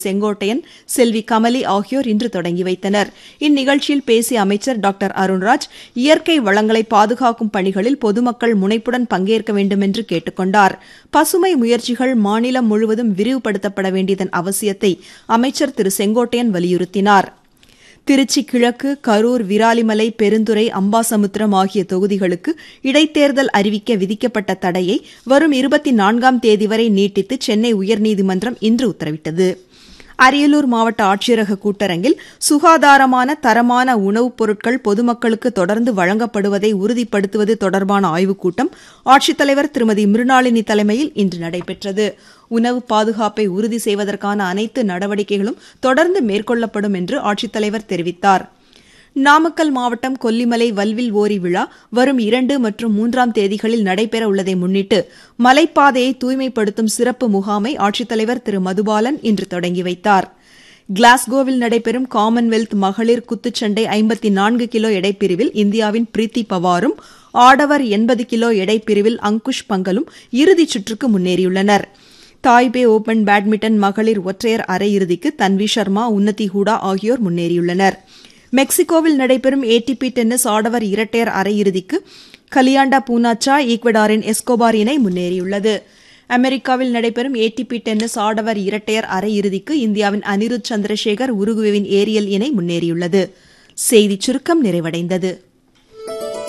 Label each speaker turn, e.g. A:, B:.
A: செங்கோட்டையன் செல்வி கமலி ஆகியோர் இன்று தொடங்கி வைத்தனர் இந்நிகழ்ச்சியில் பேசிய அமைச்சர் டாக்டர் அருண்ராஜ் இயற்கை வளங்களை பாதுகாக்கும் பணிகளில் பொதுமக்கள் முனைப்புடன் பங்கேற்க வேண்டுமென்று கேட்டுக் கொண்டார் பசுமை முயற்சிகள் மாநிலம் முழுவதும் விரிவுபடுத்தப்பட வேண்டியதன் அவசியத்தை அமைச்சர் திரு செங்கோட்டையன் வலியுறுத்தினார் திருச்சி கிழக்கு கரூர் விராலிமலை பெருந்துறை அம்பாசமுத்திரம் ஆகிய தொகுதிகளுக்கு இடைத்தேர்தல் அறிவிக்க விதிக்கப்பட்ட தடையை வரும் இருபத்தி நான்காம் தேதி வரை நீட்டித்து சென்னை உயர்நீதிமன்றம் இன்று உத்தரவிட்டது அரியலூர் மாவட்ட ஆட்சியரக கூட்டரங்கில் சுகாதாரமான தரமான உணவுப் பொருட்கள் பொதுமக்களுக்கு தொடர்ந்து வழங்கப்படுவதை உறுதிப்படுத்துவது தொடர்பான ஆய்வுக் கூட்டம் ஆட்சித்தலைவர் திருமதி மிருணாளினி தலைமையில் இன்று நடைபெற்றது உணவு பாதுகாப்பை உறுதி செய்வதற்கான அனைத்து நடவடிக்கைகளும் தொடர்ந்து மேற்கொள்ளப்படும் என்று ஆட்சித்தலைவர் தெரிவித்தார் நாமக்கல் மாவட்டம் கொல்லிமலை வல்வில் ஓரி விழா வரும் இரண்டு மற்றும் மூன்றாம் தேதிகளில் நடைபெற உள்ளதை முன்னிட்டு மலைப்பாதையை தூய்மைப்படுத்தும் சிறப்பு முகாமை ஆட்சித்தலைவர் திரு மதுபாலன் இன்று தொடங்கி வைத்தார் கிளாஸ்கோவில் நடைபெறும் காமன்வெல்த் மகளிர் குத்துச்சண்டை ஐம்பத்தி நான்கு கிலோ எடைப்பிரிவில் இந்தியாவின் பிரீத்தி பவாரும் ஆடவர் எண்பது கிலோ எடைப்பிரிவில் அங்குஷ் பங்கலும் இறுதிச் சுற்றுக்கு முன்னேறியுள்ளனா் தாய்பே ஓபன் பேட்மிண்டன் மகளிர் ஒற்றையர் அரையிறுதிக்கு தன்வி சர்மா உன்னதி ஹூடா ஆகியோர் முன்னேறியுள்ளனர் மெக்சிகோவில் நடைபெறும் ஏடிபி டென்னிஸ் ஆடவர் இரட்டையர் அரையிறுதிக்கு கலியாண்டா பூனாச்சா ஈக்வடாரின் எஸ்கோபார் இணை முன்னேறியுள்ளது அமெரிக்காவில் நடைபெறும் ஏடிபி டென்னிஸ் ஆடவர் இரட்டையர் அரையிறுதிக்கு இந்தியாவின் அனிருத் சந்திரசேகர் உருகுவேவின் ஏரியல் இணை முன்னேறியுள்ளது செய்திச் சுருக்கம் நிறைவடைந்தது